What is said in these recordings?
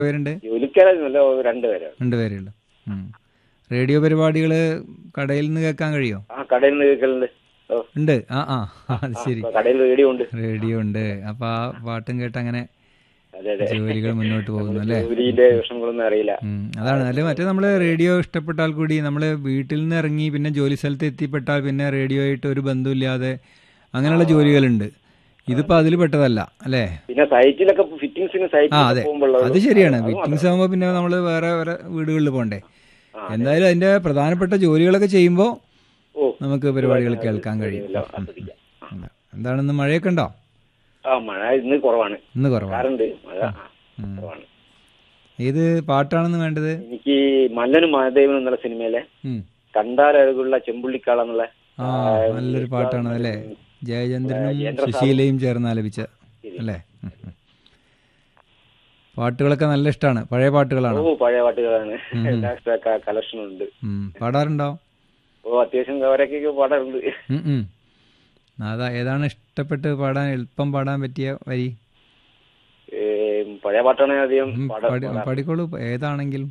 പേരുണ്ട് ജോലിക്കാരല്ല രണ്ടുപേരാണ് രണ്ടുപേരുള്ളൂ ഉം. റേഡിയോ പരിപാടികൾ കടയിൽ നിന്ന് കേൾക്കാൻ കഴിയോ ആ കടയിൽ നിന്ന് കേൾക്കലുണ്ട് ഓ ഉണ്ട് ആ ആ ആ, അത് ശരി ആ, കടയിൽ റേഡിയോ ഉണ്ട് റേഡിയോ ഉണ്ട് അപ്പൊ ആ പാട്ടും കേട്ട് അങ്ങനെ അതെ അതെ ജോലികൾ മുന്നോട്ട് പോകുന്നു അല്ലേ ജോലിന്റെ വിഷമങ്ങളൊന്നും അറിയില്ല ഉം, അതാണ് അല്ലെ മറ്റേ നമ്മൾ റേഡിയോ ഇഷ്ടപ്പെട്ടാൽ കൂടി നമ്മൾ വീട്ടിൽ നിന്ന് ഇറങ്ങി പിന്നെ ജോലി സ്ഥലത്ത് എത്തിപ്പെട്ടാൽ പിന്നെ റേഡിയോ ആയിട്ട് ഒരു ബന്ധമില്ലാതെ അങ്ങനെയുള്ള ജോലികളുണ്ട് ഇതിപ്പോ അതിൽ പെട്ടതല്ല അല്ലേ പിന്നെ സൈറ്റിലൊക്കെ ഫിറ്റിംഗ്സിന് ആ സൈറ്റിൽ അതെ പോകുമ്പോൾ അത് ശരിയാണ് ഫിറ്റിംഗ്സ് ആകുമ്പോൾ പിന്നെ നമ്മൾ വേറെ വേറെ വീടുകളിൽ പോകണ്ടേ എന്തായാലും അതിന്റെ പ്രധാനപ്പെട്ട ജോലികളൊക്കെ ചെയ്യുമ്പോൾ ഓ നമുക്ക് പരിപാടികൾ കേൾക്കാൻ കഴിയും എല്ലാം ആസ്വദിക്കാം ഉം. എന്താണെന്ന് മഴയൊക്കെ ഉണ്ടോ ആ മഴ ഇന്ന് കുറവാണ് ഇന്ന് കുറവാണ് കാറുണ്ട് മഴ ആ, ഉം. കുറവാണ് ഏത് പാട്ടാണെന്ന് വേണ്ടത് എനിക്ക് മല്ലനും മഹാദേവനും എന്നുള്ള സിനിമയിലെ ഉം. കണ്ടാലഴകുള്ള ചെമ്പുള്ളിക്കാള എന്നുള്ള ആ നല്ലൊരു പാട്ടാണ് അല്ലേ ജയചന്ദ്രനും ജയേന്ദ്ര സുശീലയും ചേർന്ന് ആലപിച്ച അല്ലേ ഉം, ഉം. പാട്ടുകളൊക്കെ നല്ല ഇഷ്ടമാണ് പഴയ പാട്ടുകളാണ് ഓ പഴയ പാട്ടുകളാണ് എല്ലാ കളക്ഷനും ഉണ്ട് ഉം. പാടാറുണ്ടോ ഓ അത്യാവശ്യം കവരൊക്കെ പാടാറുണ്ട് ഉം, ഉം. അതാ ഏതാണ് ഇഷ്ടപ്പെട്ട് പാടാൻ എളുപ്പം പാടാൻ പറ്റിയ വരി ഏ, പഴയ പാട്ടാണ് അധികം ഉം, പാടാ പാടി- പാടിക്കോളൂ ഏതാണെങ്കിലും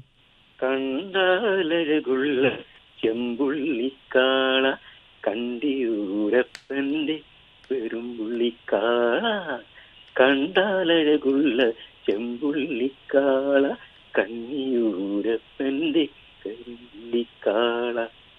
കണ്ടാലഴകുള്ള ചെമ്പുള്ളിക്കാള കണ്ടിയൂരപ്പന്റെ പെരുമ്പുള്ളിക്കാള കണ്ടാലഴകുള്ള ചെമ്പുള്ളിക്കാള കന്നിയൂരപ്പന്റെ പെരുമ്പുള്ളിക്കാള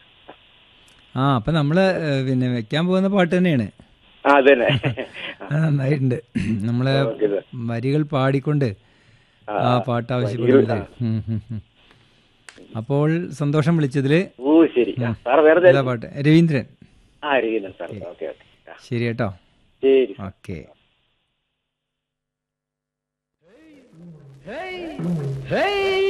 ആ അപ്പൊ നമ്മള് ഏഹ്, പിന്നെ വെക്കാൻ പോകുന്ന പാട്ട് തന്നെയാണ് ആ അതന്നെ അത് നന്നായിട്ടുണ്ട് നമ്മളെ ഓക്കേ സാർ. വരികൾ പാടിക്കൊണ്ട് ആ, ആ പാട്ട് ആവശ്യപ്പെടുന്നത് ഉം, ഉം, ഉം. അപ്പോൾ സന്തോഷം വിളിച്ചതില് ഓ ശരി ആ, സാർ വേറെ ഏതാ പാട്ട് രവീന്ദ്രൻ ആ ഇരിക്കുന്നു സാർ ഓക്കെ ഓക്കെ ആ, ശരി കേട്ടോ ശരി ഓക്കെ Hey!